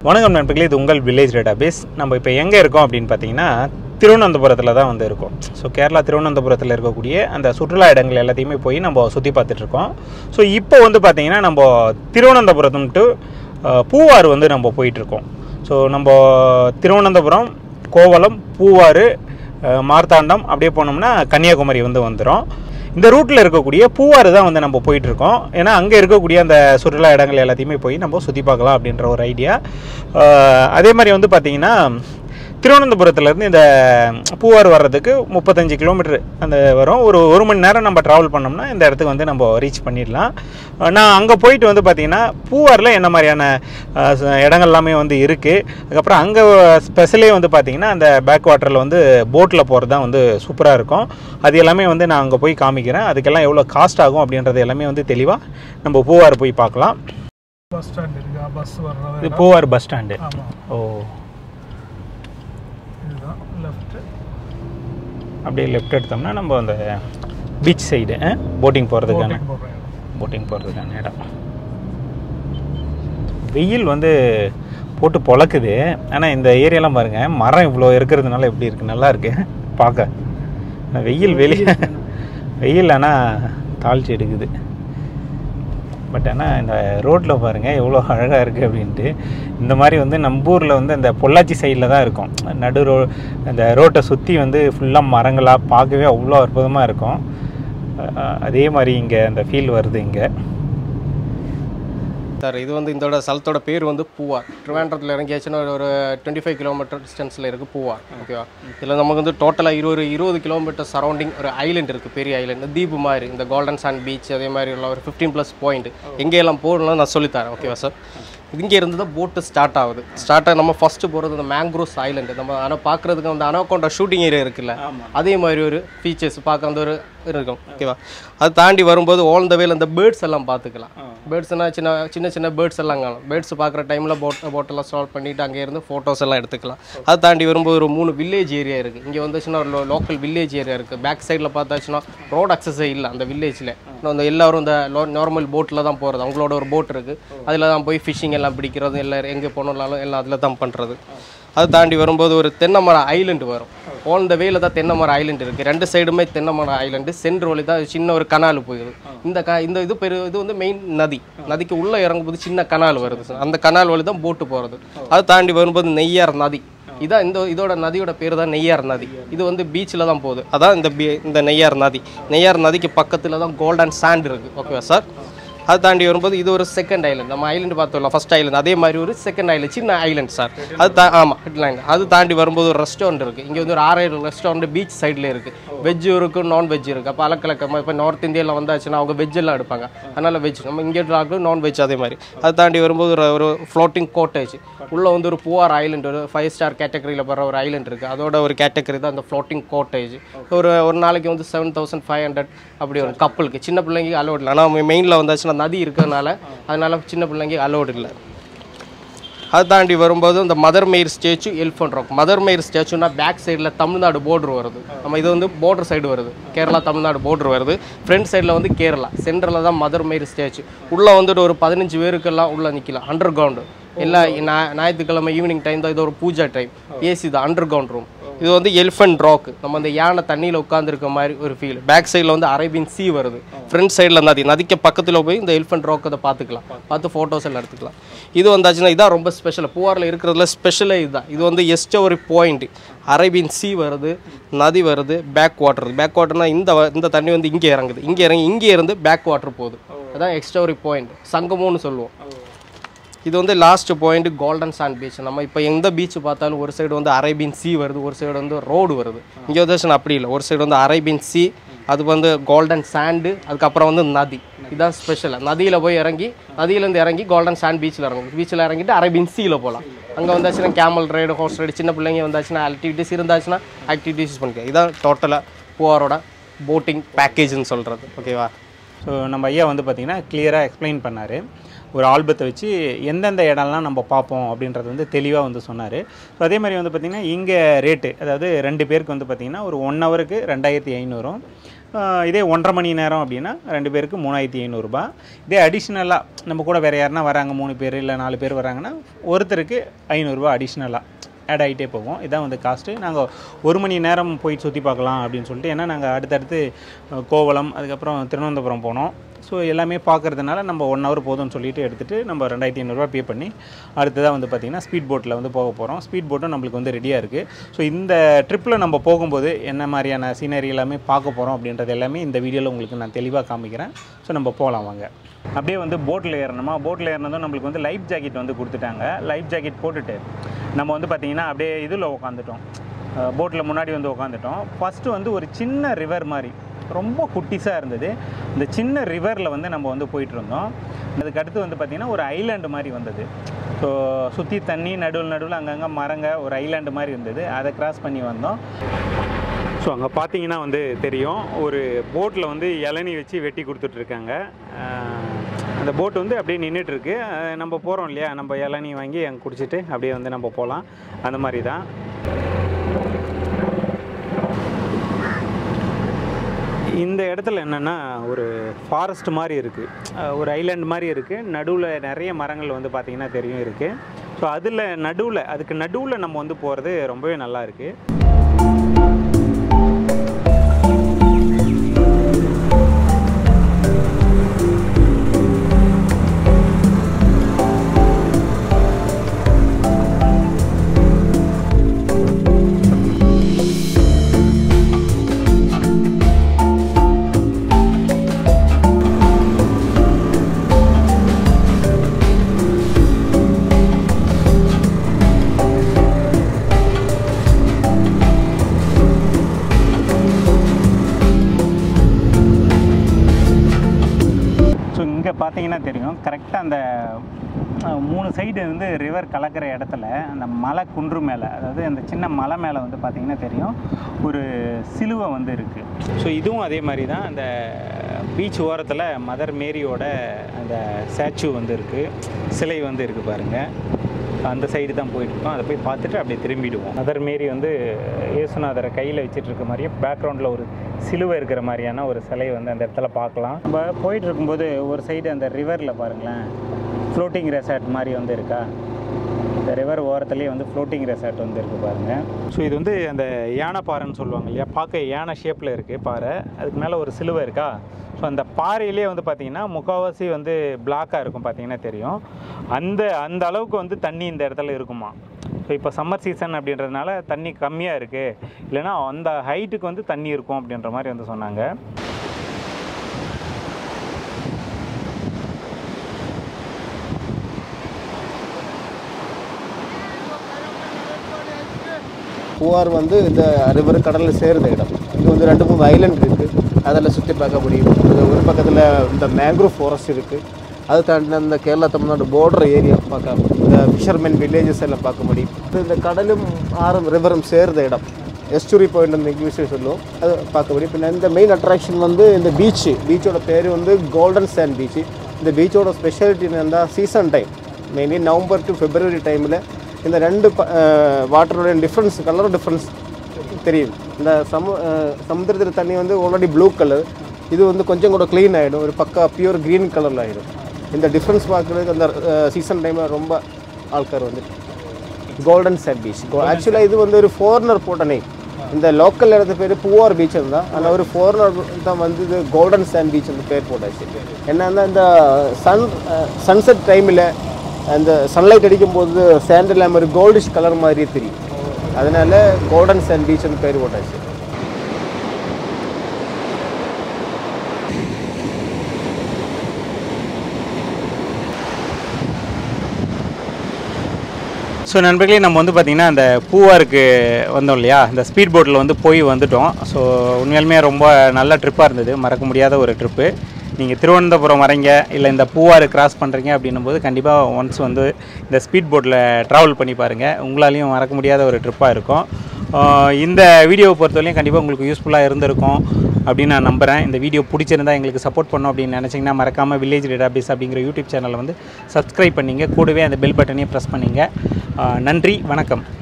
வணக்கம் நண்பர்களே இது உங்கள் வில்லேஜ் டேட்டாபேஸ் நம்ம இப்போ எங்கே இருக்கோம் அப்படின்னு பார்த்தீங்கன்னா திருவனந்தபுரத்தில் தான் வந்து இருக்கோம் ஸோ கேரளா திருவனந்தபுரத்தில் இருக்கக்கூடிய அந்த சுற்றுலா இடங்கள் எல்லாத்தையுமே போய் நம்ம சுற்றி பார்த்துட்டு இருக்கோம் ஸோ இப்போ வந்து பார்த்தீங்கன்னா நம்ம திருவனந்தபுரம் டு அஹ், பூவாறு வந்து நம்ம போயிட்டுருக்கோம் ஸோ நம்ம திருவனந்தபுரம் கோவளம் பூவாறு அஹ், மார்த்தாண்டம் அப்படியே போனோம்னா கன்னியாகுமரி வந்து வந்துடும் இந்த ரூட்டில் இருக்கக்கூடிய பூவாறு தான் வந்து நம்ம போயிட்டுருக்கோம் ஏன்னா அங்கே இருக்கக்கூடிய அந்த சுற்றுலா இடங்கள் எல்லாத்தையுமே போய் நம்ம சுற்றி பார்க்கலாம் அப்படின்ற ஒரு ஐடியா அதே மாதிரி வந்து பார்த்திங்கன்னா திருவனந்தபுரத்துலேருந்து இந்த பூவாறு வர்றதுக்கு முப்பத்தஞ்சு கிலோமீட்டர் அந்த வரும் ஒரு ஒரு மணி நேரம் நம்ம ட்ராவல் பண்ணோம்னா இந்த இடத்துக்கு வந்து நம்ம ரீச் பண்ணிடலாம் அஹ் நான் அங்கே போயிட்டு வந்து பார்த்திங்கன்னா பூவாரில் என்ன மாதிரியான அஹ், ச- இடங்கள் எல்லாமே வந்து இருக்குது அதுக்கப்புறம் அங்கே ஸ்பெஷலே வந்து பார்த்திங்கன்னா அந்த பேக் வாட்டரில் வந்து போட்டில் போகிறது தான் வந்து சூப்பராக இருக்கும் அது எல்லாமே வந்து நான் அங்கே போய் காமிக்கிறேன் அதுக்கெல்லாம் எவ்வளோ காஸ்ட் ஆகும் அப்படின்றது எல்லாமே வந்து தெளிவாக நம்ம பூவாறு போய் பார்க்கலாம் பஸ் ஸ்டாண்ட் இருக்கா பஸ் வர்றது இது பூவாறு பஸ் ஸ்டாண்டு ஆமாம் ஓ இதுதான் லெஃப்ட் அப்படியே லெஃப்ட் எடுத்தோம்னா நம்ம அந்த பீச் சைடு போட்டிங் போகிறதுக்கான போடுறேன் போட்டிங் போகிறதுக்கான இடம் வெயில் வந்து போட்டு பொழக்குது ஆனால் இந்த ஏரியாலாம் பாருங்கள் மரம் இவ்வளோ இருக்கிறதுனால எப்படி இருக்குது நல்லா இருக்கு பார்க்க ஆனா வெயில் வெளியே வெயில் ஆனால் தாழ்ச்சி எடுக்குது பட் ஆனால் இந்த ரோட்டில் பாருங்கள் எவ்வளோ அழகாக இருக்குது அப்படின்ட்டு இந்த மாதிரி வந்து நம்ம ஊரில் வந்து அந்த பொள்ளாச்சி சைடில் தான் இருக்கும் நடு ரோ அந்த ரோட்டை சுற்றி வந்து ஃபுல்லாக மரங்களாக பார்க்கவே அவ்வளோ அற்புதமாக இருக்கும் அஹ் அதே மாதிரி இங்கே அந்த ஃபீல் வருது இங்கே சார் இது வந்து இதோட ஸ்தலத்தோட பேர் வந்து பூவார் ட்ரிவாண்ட்ரத்தில் இறங்கியாச்சுன்னா ஒரு- ஒரு டுவெண்ட்டி ஃபைவ் கிலோமீட்டர் டிஸ்டன்ஸில் இருக்குது பூவார் ஓகேவா இதில் நமக்கு வந்து டோட்டலாக இருபது இருபது கிலோமீட்டர் சரௌண்டிங் ஒரு ஐலண்ட் இருக்குது பெரிய ஐலண்ட் தீபு மாதிரி இந்த கோல்டன் சாண்ட் பீச் அதே மாதிரி உள்ள ஒரு ஃபிஃப்டீன் ப்ளஸ் பாயிண்ட் எங்கெல்லாம் போகணும்னு நான் சொல்லித்தரேன் ஓகேவா சார் இங்கே இருந்து தான் போட்டு ஸ்டார்ட் ஆகுது ஸ்டார்ட் ஆகி நம்ம ஃபஸ்ட்டு போகிறது இந்த மேங்க்ரோஸ் ஐலண்ட் நம்ம ஆனால் பார்க்குறதுக்கு அந்த அனோகோண்டா ஷூட்டிங் ஏரியா இருக்குல்ல அதே மாதிரி ஒரு ஃபீச்சர்ஸ் பார்க்க அந்த ஒரு இருக்கும் ஓகேவா அது தாண்டி வரும்போது ஆல் த வேல அந்த பேர்ட்ஸ் எல்லாம் பார்த்துக்கலாம் பேர்ட்ஸ்னா சின்ன சின்ன சின்ன பேர்ட்ஸ் எல்லாம் காணும் பேர்ட்ஸ் பார்க்குற டைமில் போட் போட்டெல்லாம் ஸ்டால் பண்ணிட்டு அங்கே இருந்து ஃபோட்டோஸ் எல்லாம் எடுத்துக்கலாம் அது தாண்டி வரும்போது ஒரு மூணு வில்லேஜ் ஏரியா இருக்குது இங்கே வந்துச்சுன்னா ஒரு லோக்கல் வில்லேஜ் ஏரியா இருக்குது பேக் சைடில் பார்த்தாச்சுன்னா ரோட் அக்சஸே இல்லை அந்த வில்லேஜில் அந்த எல்லாரும் இந்த நார்மல் போட்டில் தான் போகிறது அவங்களோட ஒரு போட் இருக்குது அதில் தான் போய் ஃபிஷிங் எல்லாம் பிடிக்கிறது எல்லாம் எங்கே போனாலும் எல்லாம் அதில் தான் பண்ணுறது அது தாண்டி வரும்போது ஒரு தென்னை மரம் ஐலண்ட் வரும் ஆன் த வேல தான் தென்னை மரம் ஐலண்ட் இருக்குது ரெண்டு சைடுமே தென்னை மரம் ஐலண்டு சென்ட்ரு வழி தான் சின்ன ஒரு கனால் போயிடுது இந்த க இந்த இது பெரு இது வந்து மெயின் நதி நதிக்கு உள்ளே இறங்கும்போது சின்ன கனால் வருது sir. அந்த கனால் வழி தான் போட்டு போகிறது அது தாண்டி வரும்போது நெய்யார் நதி இதான் இந்த இதோட நதியோட பேர் தான் நெய்யார் நதி இது வந்து பீச்சில் தான் போகுது அதான் இந்த பீ இந்த நெய்யார் நதி நெய்யார் நதிக்கு பக்கத்தில் தான் கோல்டன் சாண்ட் இருக்குது ஓகேவா சார் அது தாண்டி வரும்போது இது ஒரு செகண்ட் ஐலண்ட் நம்ம ஐலண்ட் பார்த்தோம்ல ஃபர்ஸ்ட் ஐலண்ட் அதே மாதிரி ஒரு செகண்ட் ஐலண்ட் சின்ன ஐலண்ட் சார் அது தா ஆமாம் ஹெட்லைன் அது தாண்டி வரும்போது ஒரு ரெஸ்டாரண்ட் இருக்குது இங்கே வந்து ஒரு ஆறாயிரம் ரெஸ்டாரண்ட் பீச் சைடில் இருக்குது வெஜ்ஜும் இருக்குது நான் வெஜ் இருக்குது அப்போ அலக்கலக்க இப்போ நார்த் இந்தியாவில் வந்தாச்சுன்னா அவங்க வெஜ் எல்லாம் எடுப்பாங்க அதனால் வெஜ் நம்ம இங்கே ஆகும் நான் வெஜ் அதே மாதிரி அது தாண்டி வரும்போது ஒரு ஒரு ஃப்ளோட்டிங் கோட்டேஜ் உள்ளே வந்து ஒரு பூவார் ஐலண்ட் ஒரு ஃபைவ் ஸ்டார் கேட்டகரியில் வர ஒரு ஐலண்ட் இருக்குது அதோட ஒரு கேட்டகரி தான் அந்த ஃப்ளோட்டிங் கோட்டேஜ் ஒரு ஒரு நாளைக்கு வந்து செவன் தௌசண்ட் ஃபைவ் ஹண்ட்ரட் அப்படி ஒரு கப்பலுக்கு சின்ன பிள்ளைங்க அலோட் இல்லை ஆனால் மெயினில் வந்தாச்சுன்னா நதி இருக்கிறதுனால அதனால சின்ன பிள்ளைங்க அலோடு இல்லை அது தாண்டி வரும்போது இந்த mother Mary statue elephant rock mother Mary ஸ்டேச்சுனா பேக் சைடில் தமிழ்நாடு border வருது நம்ம இது வந்து border சைடு வருது கேரளா தமிழ்நாடு border வருது ஃப்ரண்ட் சைடில் வந்து கேரளா சென்டரில் தான் மதர் மெய்ர் ஸ்டேச்சு உள்ளே வந்துட்டு ஒரு பதினஞ்சு பேருக்கெல்லாம் உள்ளே நிற்கலாம் அண்டர் கிரவுண்டு எல்லா ஞா- ஞாயிற்றுக்கிழமை ஈவினிங் டைம் தான் இது ஒரு பூஜா டைம் ஏசி தான் அண்டர் கிரவுண்ட் ரூம் இது வந்து எலிஃபென்ட் ராக் நம்ம அந்த யானை தண்ணியில் உட்காந்துருக்க மாதிரி ஒரு ஃபீல் பேக் சைடில் வந்து அரேபியன் சீ வருது ஃப்ரண்ட் சைடில் நதி நதிக்கு பக்கத்தில் போய் இந்த எலிஃபென்ட் ராக் அதை பார்த்துக்கலாம் பார்த்து ஃபோட்டோஸ் எல்லாம் எடுத்துக்கலாம் இது வந்தாச்சுன்னா இதான் ரொம்ப ஸ்பெஷல் பூவாரில் இருக்கிறதுல ஸ்பெஷலே இதுதான் இது வந்து எஸ்ட ஒரு பாயிண்ட் அரேபியன் சீ வருது நதி வருது பேக் வாட்டர் பேக் வாட்டர்னா இந்த வ- இந்த தண்ணி வந்து இங்கே இறங்குது இங்கே இறங்கி இங்கே இருந்து பேக் வாட்டர் போகுது அதான் எக்ஸ்ட்ரா ஒரு பாயிண்ட் சங்கமோன்னு சொல்லுவோம் இது வந்து last point golden sand beach நம்ம இப்போ எந்த பீச் பார்த்தாலும் ஒரு சைடு வந்து அரேபியன் சீ வருது ஒரு சைடு வந்து ரோடு வருது இங்கே வந்து அப்படி இல்லை ஒரு சைடு வந்து அரேபியன் சீ அது வந்து கோல்டன் சாண்டு அதுக்கப்புறம் வந்து நதி இதான் ஸ்பெஷல் நதியில் போய் இறங்கி நதியிலேருந்து இறங்கி கோல்டன் சாண்ட் பீச்சில் இறங்கும் பீச்சில் இறங்கிட்டு அரேபியன் சீயில் போகலாம் அங்கே வந்தாச்சுன்னா கேமல் ரைடு ஹார்ஸ் ரைடு சின்ன பிள்ளைங்க வந்தாச்சுன்னா ஆக்டிவிட்டிஸ் இருந்தாச்சுன்னா ஆக்டிவிட்டிஸ் பண்ணிக்கலாம் இதான் டோட்டலாக பூவாரோட போட்டிங் பேக்கேஜ்னு சொல்கிறது ஓகேவா ஸோ நம்ம ஐயா வந்து பார்த்திங்கன்னா கிளியராக எக்ஸ்பிளைன் பண்ணார் ஒரு ஆல்பத்தை வச்சு எந்தெந்த இடம்லாம் நம்ம பார்ப்போம் அப்படின்றது வந்து தெளிவாக வந்து சொன்னார் ஸோ அதே மாதிரி வந்து பார்த்திங்கன்னா இங்கே ரேட்டு அதாவது ரெண்டு பேருக்கு வந்து பார்த்திங்கன்னா ஒரு ஒன் ஹவருக்கு ரெண்டாயிரத்தி ஐநூறும் ஆஹ் இதே ஒன்றரை மணி நேரம் அப்படின்னா ரெண்டு பேருக்கு மூணாயிரத்தி ஐநூறுரூபா இதே அடிஷ்னலாக நம்ம கூட வேறு யாருன்னா வராங்க மூணு பேர் இல்லை நாலு பேர் வராங்கன்னா ஒருத்தருக்கு ஐநூறுரூவா அடிஷ்னலாக ஆட் ஆகிட்டே போகும் இதான் வந்து காஸ்ட்டு நாங்கள் ஒரு மணி நேரம் போய் சுற்றி பார்க்கலாம் அப்படின்னு சொல்லிட்டு ஏன்னா நாங்கள் அடுத்தடுத்து அஹ், கோவளம் அதுக்கப்புறம் திருவனந்தபுரம் போனோம் ஸோ எல்லாமே பார்க்குறதுனால நம்ம ஒன் ஹவர் போதும்னு சொல்லிட்டு எடுத்துகிட்டு நம்ம ரெண்டாயிரத்தி ஐநூறுரூவா பே பண்ணி அடுத்ததாக வந்து பார்த்திங்கன்னா ஸ்பீட் போட்டில் வந்து போக போகிறோம் ஸ்பீட் போட்டும் நம்மளுக்கு வந்து ரெடியாக இருக்குது ஸோ இந்த ட்ரிப்பில் நம்ம போகும்போது என்ன மாதிரியான சீனரி எல்லாமே பார்க்க போகிறோம் அப்படின்றது எல்லாமே இந்த வீடியோவில் உங்களுக்கு நான் தெளிவாக காமிக்கிறேன் ஸோ நம்ம போகலாம் வாங்க அப்படியே வந்து போட்டில் ஏறணுமா போட்டில் ஏறினதும் நம்மளுக்கு வந்து லைஃப் ஜாக்கெட் வந்து கொடுத்துட்டாங்க லைஃப் ஜாக்கெட் போட்டுட்டு நம்ம வந்து பார்த்திங்கன்னா அப்படியே இதில் உட்காந்துட்டோம் போட்டில் முன்னாடி வந்து உட்காந்துட்டோம் ஃபஸ்ட்டு வந்து ஒரு சின்ன ரிவர் மாதிரி ரொம்ப குட்டிஸாக இருந்தது இந்த சின்ன ரிவரில் வந்து நம்ம வந்து போயிட்டு இருந்தோம் அதுக்கு அடுத்து வந்து பார்த்திங்கன்னா ஒரு ஐலாண்டு மாதிரி வந்தது ஸோ சுற்றி தண்ணி நடுவில் நடுவில் அங்கங்கே மரங்க ஒரு ஐலாண்டு மாதிரி இருந்தது அதை கிராஸ் பண்ணி வந்தோம் ஸோ அங்கே பார்த்தீங்கன்னா வந்து தெரியும் ஒரு போட்டில் வந்து இளநி வச்சு வெட்டி கொடுத்துட்ருக்காங்க அந்த போட் வந்து அப்படியே நின்றுட்டு இருக்கு அஹ் நம்ம போகிறோம் இல்லையா நம்ம இளநி வாங்கி அங்கே குடிச்சிட்டு அப்படியே வந்து நம்ம போகலாம் அந்த மாதிரி தான் இந்த இடத்துல என்னென்னா ஒரு ஃபாரஸ்ட் மாதிரி இருக்குது ஒரு ஐலாண்ட் மாதிரி இருக்குது நடுவில் நிறைய மரங்கள் வந்து பார்த்திங்கன்னா தெரியும் இருக்குது ஸோ அதில் நடுவில் அதுக்கு நடுவில் நம்ம வந்து போகிறது ரொம்பவே நல்லா இருக்குது ஸோ இங்கே பார்த்தீங்கன்னா தெரியும் கரெக்டாக அந்த அஹ், மூணு சைடு வந்து ரிவர் கலக்கிற இடத்துல அந்த மலை குன்று மேலே அதாவது அந்த சின்ன மலை மேலே வந்து பார்த்தீங்கன்னா தெரியும் ஒரு சிலுவை வந்து இருக்குது ஸோ இதுவும் அதே மாதிரி தான் அந்த பீச் ஓரத்தில் மதர் மேரியோட அந்த ஸ்டாச்சு வந்து இருக்குது சிலை வந்து இருக்குது பாருங்கள் அந்த சைடு தான் போயிட்டு இருக்கோம் அதை போய் பார்த்துட்டு அப்படியே திரும்பிடுவோம் மதர் மேரி வந்து இயேசுநாதரை கையில் வச்சுட்டு இருக்க மாதிரியே பேக்ரவுண்டில் ஒரு சிலுவை இருக்கிற மாதிரியான ஒரு சிலையை வந்து அந்த இடத்துல பார்க்கலாம் நம்ம போயிட்டு இருக்கும்போது ஒரு சைடு அந்த ரிவரில் பாருங்களேன் ஃப்ளோட்டிங் ரெசார்ட் மாதிரி வந்து இருக்கா இந்த ரிவர் ஓரத்துலேயே வந்து ஃப்ளோட்டிங் ரெசார்ட் வந்து இருக்குது பாருங்கள் ஸோ இது வந்து அந்த யானை பாறைன்னு சொல்லுவாங்க இல்லையா பார்க்க யானை ஷேப்பில் இருக்குது பாறை அதுக்கு மேலே ஒரு சிலுவை இருக்கா ஸோ அந்த பாறையிலே வந்து பார்த்திங்கன்னா முக்கால்வாசி வந்து பிளாக்காக இருக்கும் பார்த்தீங்கன்னா தெரியும் அந்த அந்த அளவுக்கு வந்து தண்ணி இந்த இடத்துல இருக்குமா ஸோ இப்போ சம்மர் சீசன் அப்படின்றதுனால தண்ணி கம்மியாக இருக்குது இல்லைன்னா அந்த ஹைட்டுக்கு வந்து தண்ணி இருக்கும் அப்படின்ற மாதிரி வந்து சொன்னாங்க பூவார் வந்து இந்த ரிவர் கடலில் சேருத இடம் இங்கே வந்து ரெண்டு மூணு ஐலண்ட் இருக்குது அதில் சுற்றி பார்க்க முடியும் இது ஒரு பக்கத்தில் இந்த மேங்க்ரோவ் ஃபாரஸ்ட் இருக்குது அது தாண்டி இந்த கேரளா தமிழ்நாடு பார்டர் ஏரியா பார்க்க இந்த ஃபிஷர்மேன் வில்லேஜஸ் எல்லாம் பார்க்க முடியும் இது இந்த கடலும் ஆறும் ரிவரும் சேருத இடம் எஸ்டூரி பாயிண்ட் அந்த இங்கிலீஷில் சொல்லுவோம் அது பார்க்க முடியும் பின்ன இந்த மெயின் அட்ராக்ஷன் வந்து இந்த பீச்சு பீச்சோட பேர் வந்து கோல்டன் சாண்ட் பீச்சு இந்த பீச்சோட ஸ்பெஷாலிட்டி என்னன்னா season time mainly November to February டைமில் இந்த ரெண்டு வாட்டரோட டிஃப்ரென்ஸ் கலர் டிஃப்ரென்ஸ் தெரியும் இந்த சமு அஹ், சமுத்திரத்தில் தண்ணி வந்து ஆல்ரெடி ப்ளூ கலர் இது வந்து கொஞ்சம் கூட க்ளீன் ஆகிடும் ஒரு பக்கா பியூர் க்ரீன் கலரில் ஆகிடும் இந்த டிஃப்ரென்ஸ் பார்க்குறதுக்கு அந்த சீசன் டைமில் ரொம்ப ஆட்கார் வந்து கோல்டன் சாண்ட் பீச் ஆக்சுவலாக இது வந்து ஒரு ஃபாரினர் போட்ட name. இந்த லோக்கல் இடத்து பேர் பூவார் பீச் தான் ஆனால் ஒரு ஃபாரினர் தான் வந்து இது கோல்டன் சாண்ட் பீச் அந்த பேர் போட்டாச்சு என்னன்னா இந்த சன் சன்செட் டைமில் அந்த சன்லைட் அடிக்கும் போது சேண்ட் இல்லாமல் ஒரு கோல்டிஷ் கலர் மாதிரியே தெரியும் அதனால கோல்டன் சாண்ட் பீச்னு பேர் போட்டாச்சு ஸோ நண்பர்களே நம்ம வந்து பார்த்திங்கன்னா அந்த பூவாருக்கு வந்தோம் இல்லையா இந்த ஸ்பீட் போட்டில் வந்து போய் வந்துட்டோம் ஸோ உண்மையாலுமே ரொம்ப நல்ல ட்ரிப்பாக இருந்தது மறக்க முடியாத ஒரு ட்ரிப்பு நீங்கள் திருவனந்தபுரம் வரீங்க இல்லை இந்த பூவாறு கிராஸ் பண்ணுறீங்க அப்படின்னும் போது கண்டிப்பாக ஒன்ஸ் வந்து இந்த ஸ்பீட் போட்டில் ட்ராவல் பண்ணி பாருங்கள் உங்களாலையும் மறக்க முடியாத ஒரு ட்ரிப்பாக இருக்கும் ஆஹ் இந்த வீடியோவை பொறுத்தவரையும் கண்டிப்பாக உங்களுக்கு யூஸ்ஃபுல்லாக இருந்திருக்கும் அப்படின்னு நான் நம்புகிறேன் இந்த வீடியோ பிடிச்சிருந்தா எங்களுக்கு சப்போர்ட் பண்ணோம் அப்படின்னு நினச்சிங்கன்னா மறக்காமல் வில்லேஜ் டேட்டாபேஸ் அப்படிங்கிற யூடியூப் சேனலை வந்து சப்ஸ்கிரைப் பண்ணிங்க கூடவே அந்த பெல் பட்டனையும் ப்ரெஸ் பண்ணிங்க ஆஹ் நன்றி வணக்கம்